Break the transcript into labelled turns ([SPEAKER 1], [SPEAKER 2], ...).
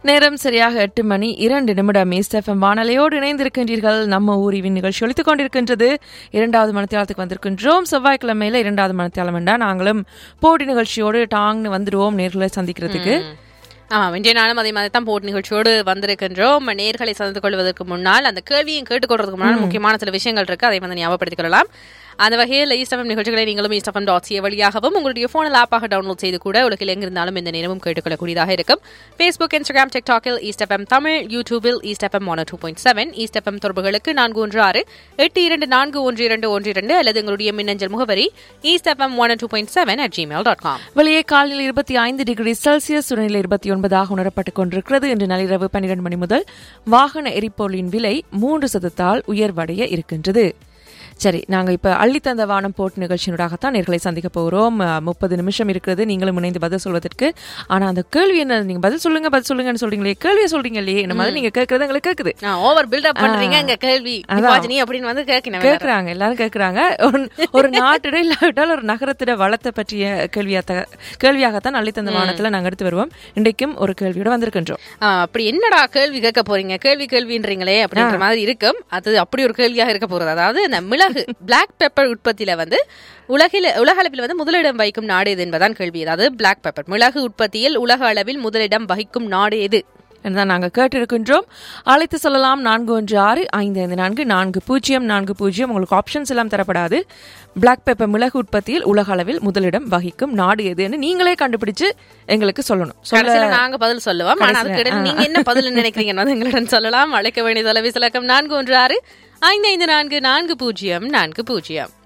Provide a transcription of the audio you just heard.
[SPEAKER 1] நேரம் சரியாக எட்டு மணி இரண்டு நிமிடம் எஃப்எம் வானலையோடு இணைந்திருக்கின்றீர்கள் நம்ம ஊரிவின் நிகழ்ச்சி ஒழித்துக் கொண்டிருக்கின்றது இரண்டாவது மனத்தியாலத்துக்கு வந்திருக்கின்றோம் செவ்வாய்க்கிழமையில இரண்டாவது மனத்தியாலம் என்றா நாங்களும் போட்டி நிகழ்ச்சியோடு டாங்னு வந்துடுவோம் நேர்களை சந்திக்கிறதுக்கு
[SPEAKER 2] ஆமா இன்றைய நாளும் அதே மாதிரி தான் போட்டி நிகழ்ச்சியோடு வந்திருக்கின்றோம் நேர்களை சந்தித்துக் கொள்வதற்கு முன்னால் அந்த கேள்வியும் கேட்டுக்கொள்றதுக்கு முன்னால் முக்கியமான சில விஷயங்கள் இருக்கு அதை வந்து ஞாபகப்படுத்திக் கொள்ளலாம் அந்த வகையில் ஈஸ்டஃபம் நிகழ்ச்சிகளை நீங்களும் ஈஸ்டஃபம் டாட் சிஏ வழியாகவும் உங்களுடைய போனில் ஆப்பாக டவுன்லோட் செய்து கூட உலகில் எங்கிருந்தாலும் இந்த நேரமும் கேட்டுக்கொள்ளக்கூடியதாக இருக்கும் ஃபேஸ்புக் இன்ஸ்டாகிராம் டிக்டாக்கில் ஈஸ்டஃபம் தமிழ் யூடியூபில் East FM one two point seven East FM தொடர்புகளுக்கு நான்கு ஒன்று ஆறு எட்டு இரண்டு நான்கு ஒன்று இரண்டு ஒன்று இரண்டு அல்லது எங்களுடைய மின்னஞ்சல் முகவரி East FM one two point seven at Gmail dot com
[SPEAKER 1] வெளியே காலையில் இருபத்தி ஐந்து டிகிரி செல்சியஸ் சூழ்நிலை இருபத்தி ஒன்பதாக உணரப்பட்டுக் கொண்டிருக்கிறது இன்று நள்ளிரவு பன்னிரண்டு மணி முதல் வாகன எரிபொருளின் விலை மூன்று சதத்தால் உயர்வடைய இருக்கின்றது சரி நாங்க இப்ப அள்ளி தந்த வானம் போட்டு நிகழ்ச்சியினூடாகத்தான் நேர்களை சந்திக்க போகிறோம் அஹ், முப்பது நிமிஷம் இருக்கிறது நீங்களும் இணைந்து பதில் சொல்வதற்கு ஆனா அந்த கேள்வி என்ன நீங்க பதில் சொல்லுங்க பதில் சொல்லுங்கன்னு சொல்றீங்களே கேள்வியை சொல்றீங்க இல்லையே இந்த மாதிரி நீங்க கேட்கறது எங்களுக்கு கேக்குது
[SPEAKER 2] ஓவர் பில்டப் பண்றீங்க இங்க கேள்வி நிபாஜினி அப்படின்னு வந்து கேட்கணும்
[SPEAKER 1] கேக்குறாங்க எல்லாரும் கேக்குறாங்க ஒரு- ஒரு நாட்டிட இல்லாவிட்டால் ஒரு நகரத்திட வளத்தை பற்றிய கேள்வியாக கேள்வியாகத்தான் அள்ளித்தந்த வானத்துல நாங்க எடுத்து வருவோம் இன்றைக்கும் ஒரு கேள்வியோட வந்திருக்கின்றோம்
[SPEAKER 2] ஆ, அப்படி என்னடா கேள்வி கேட்க போறீங்க கேள்வி கேள்வின்றீங்களே அப்படின்ற மாதிரி இருக்கும் அது அப்படி ஒரு கேள்வியாக இருக்க போறது அதாவது இந்த மிளகு பிளாக் பெப்பர் உற்பத்தியில வந்து உலகில உலக அளவில் வந்து முதலிடம் வகிக்கும் நாடு எது என்பதான் கேள்வி அதாவது பிளாக் பெப்பர் மிளகு உற்பத்தியில் உலக அளவில் முதலிடம் வகிக்கும் நாடு எது
[SPEAKER 1] தான் நாங்கள் கேட்டிருக்கின்றோம் அழைத்து சொல்லலாம் நான்கு ஒன்று ஆறு ஐந்து ஐந்து நான்கு நான்கு பூஜ்ஜியம் நான்கு பூஜ்ஜியம் உங்களுக்கு ஆப்ஷன்ஸ் எல்லாம் தரப்படாது பிளாக் பெப்பர் மிளகு உற்பத்தியில் உலக அளவில் முதலிடம் வகிக்கும் நாடு எதுன்னு நீங்களே கண்டுபிடிச்சு எங்களுக்கு சொல்லணும் சொல்ல
[SPEAKER 2] கடைசியில நாங்க பதில் சொல்லுவோம் ஆனா அதுக்கு இடையில நீங்க என்ன பதில் நினைக்கிறீங்கன்னு வந்து எங்களிடம் சொல்லலாம் அழைக்க வேண்டிய தொலைபேசி இலக்கம் நான்கு ஒன்று ஆறு ஐந்து ஐந்து நான்கு நான்கு பூஜ்ஜியம் நான்கு பூஜ்ஜியம்